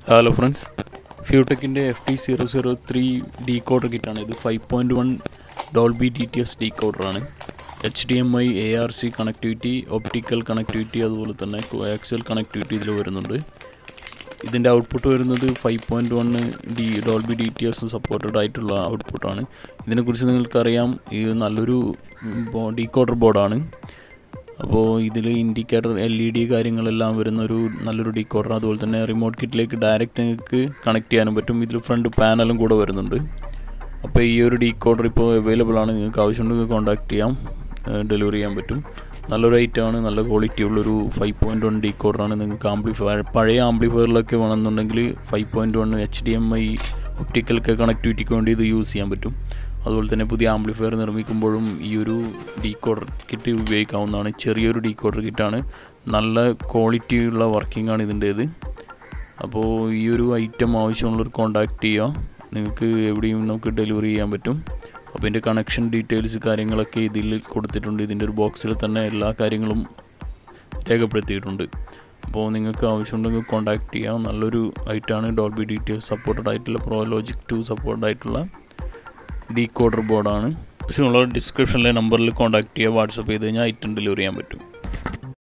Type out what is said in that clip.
hello friends ഫ്യൂടെക്കിൻ്റെ F T zero zero three decoder കിറ്റാണ് ഇത് five point one Dolby D T S ഡീ കോഡറാണ് H D M I A R C connectivity optical connectivity അതുപോലെ തന്നെ coaxial connectivity ഇതിൽ വരുന്നുണ്ട് ഇതിൻ്റെ ഔട്ട്പുട്ട് വരുന്നത് five point one D Dolby D T S supported ആയിട്ടുള്ള ഔട്ട്പുട്ടാണ് ഇതിനെക്കുറിച്ച് നിങ്ങൾക്കറിയാം ഇത് നല്ലൊരു ഡീ കോഡർ ബോർഡാണ് അപ്പോൾ ഇതിൽ ഇൻഡിക്കേറ്റർ എൽ ഇ ഡി കാര്യങ്ങളെല്ലാം വരുന്ന ഒരു നല്ലൊരു ഡീകോഡർ അതുപോലെ തന്നെ റിമോട്ട് കിറ്റിലേക്ക് ഡയറക്റ്റ് നിങ്ങൾക്ക് കണക്ട് ചെയ്യാനും പറ്റും ഇതിൽ ഫ്രണ്ട് പാനലും കൂടെ വരുന്നുണ്ട് അപ്പോൾ ഈ ഒരു ഡീകോഡർ ഇപ്പോൾ അവൈലബിൾ ആണ് നിങ്ങൾക്ക് ആവശ്യമുണ്ടെങ്കിൽ കോൺടാക്ട് ചെയ്യാം ഡെലിവറി ചെയ്യാൻ പറ്റും നല്ലൊരു ഐറ്റമാണ് നല്ല ക്വാളിറ്റി ഉള്ളൊരു ഫൈവ് പോയിൻറ്റ് വൺ ഡീകോഡറാണ് നിങ്ങൾക്ക് ആംപ്ലിഫയർ പഴയ ആംപ്ലിഫയറിലൊക്കെ വേണമെന്നുണ്ടെങ്കിൽ five point one H D M I ഒപ്റ്റിക്കലൊക്കെ കണക്ടിവിറ്റിക്ക് വേണ്ടി ഇത് യൂസ് ചെയ്യാൻ പറ്റും അതുപോലെ തന്നെ പുതിയ ആംപ്ലിഫയർ നിർമ്മിക്കുമ്പോഴും ഈ ഒരു ഡീകോഡർ കിറ്റ് ഉപയോഗിക്കാവുന്നതാണ് ചെറിയൊരു ഡീകോഡർ കിറ്റാണ് നല്ല ക്വാളിറ്റിയുള്ള വർക്കിംഗ് ആണ് ഇതിൻ്റേത് അപ്പോൾ ഈ ഒരു ഐറ്റം ആവശ്യമുള്ളവർ കോൺടാക്റ്റ് ചെയ്യുക നിങ്ങൾക്ക് എവിടെയും നമുക്ക് ഡെലിവറി ചെയ്യാൻ പറ്റും അപ്പോൾ ഇതിൻ്റെ കണക്ഷൻ ഡീറ്റെയിൽസ് കാര്യങ്ങളൊക്കെ ഇതിൽ കൊടുത്തിട്ടുണ്ട് ഇതിൻ്റെ ഒരു ബോക്സിൽ തന്നെ എല്ലാ കാര്യങ്ങളും രേഖപ്പെടുത്തിയിട്ടുണ്ട് അപ്പോൾ നിങ്ങൾക്ക് ആവശ്യമുണ്ടെങ്കിൽ കോൺടാക്റ്റ് ചെയ്യാം നല്ലൊരു ഐറ്റമാണ് Dolby D T S supported ആയിട്ടുള്ള പ്രോ ലോജിക് ടു സപ്പോർട്ടഡ് ആയിട്ടുള്ള ഡീകോഡർ ബോർഡാണ് ആവശ്യമുള്ള ഡിസ്ക്രിപ്ഷനിലെ നമ്പറിൽ കോൺടാക്ട് ചെയ്യുക വാട്സപ്പ് ചെയ്ത് കഴിഞ്ഞാൽ ഐറ്റം ഡെലിവറി ചെയ്യാൻ പറ്റും